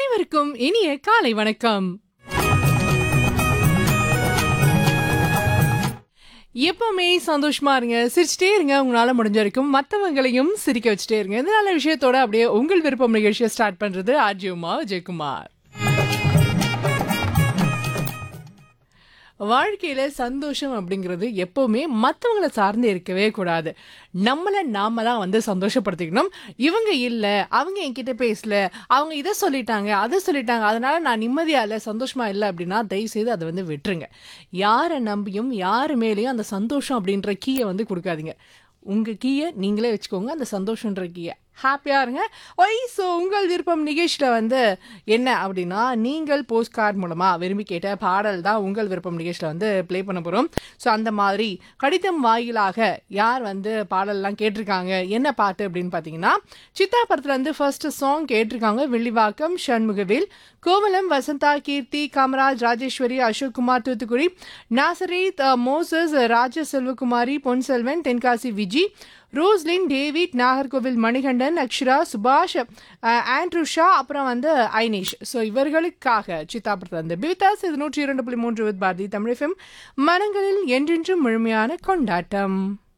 அனைவருக்கும் இனிய காலை வணக்கம் எப்பவுமே சந்தோஷமா இருங்க சிரிச்சிட்டே இருங்க உங்களால முடிஞ்ச வரைக்கும் மற்றவங்களையும் சிரிக்க வச்சுட்டே இருங்க இந்த நல்ல விஷயத்தோட அப்படியே உங்கள் விருப்பம் நிகழ்ச்சியை ஸ்டார்ட் பண்றது ஆர்ஜியுமா விஜயகுமார் வாழ்க்கையில சந்தோஷம் அப்படிங்கிறது எப்பவுமே மற்றவங்களை சார்ந்து இருக்கவே கூடாது நம்மளை நாம தான் வந்து சந்தோஷப்படுத்திக்கணும் இவங்க இல்லை அவங்க என்கிட்ட பேசல அவங்க இதை சொல்லிட்டாங்க அதை சொல்லிட்டாங்க அதனால நான் நிம்மதியா இல்லை சந்தோஷமா இல்லை அப்படின்னா தயவு செய்து அதை வந்து விட்டுருங்க யாரை நம்பியும் யாரு மேலேயும் அந்த சந்தோஷம் அப்படின்ற கீயை வந்து கொடுக்காதீங்க உங்க கீயை நீங்களே வச்சுக்கோங்க அந்த சந்தோஷன்ற கீயை ஹாப்பியாக இருங்க ஒய் ஸோ உங்கள் விருப்பம் நிகழ்ச்சியில் வந்து என்ன அப்படின்னா நீங்கள் போஸ்ட் கார்டு மூலமாக விரும்பி கேட்ட பாடல் தான் உங்கள் விருப்பம் நிகழ்ச்சியில் வந்து ப்ளே பண்ண போகிறோம் ஸோ அந்த மாதிரி கடிதம் வாயிலாக யார் வந்து பாடல்லாம் கேட்டிருக்காங்க என்ன பாட்டு அப்படின்னு பார்த்தீங்கன்னா சித்தா படத்துல இருந்து ஃபர்ஸ்ட் சாங் கேட்டிருக்காங்க வெள்ளிவாக்கம் ஷண்முகவேல் கோவலம் வசந்தா கீர்த்தி காமராஜ் ராஜேஸ்வரி அசோக் குமார் தூத்துக்குடி நாசரீத் அஹ், Moses Raja Selvakumari Ponselvan Tenkasi Viji Roslin David Nagercoil Manikandan Akshara Subash அஹ், ஆண்ட்ரூஷா அப்புறம் வந்து ஐனேஷ் ஸோ இவர்களுக்காக சித்தாபுரத்தில் வந்து பிவிதாஸ் இது நூற்றி இரண்டு புள்ளி மூன்று வித் பாரதி தமிழ் FM. மனங்களில் என்றென்றும் முழுமையான கொண்டாட்டம்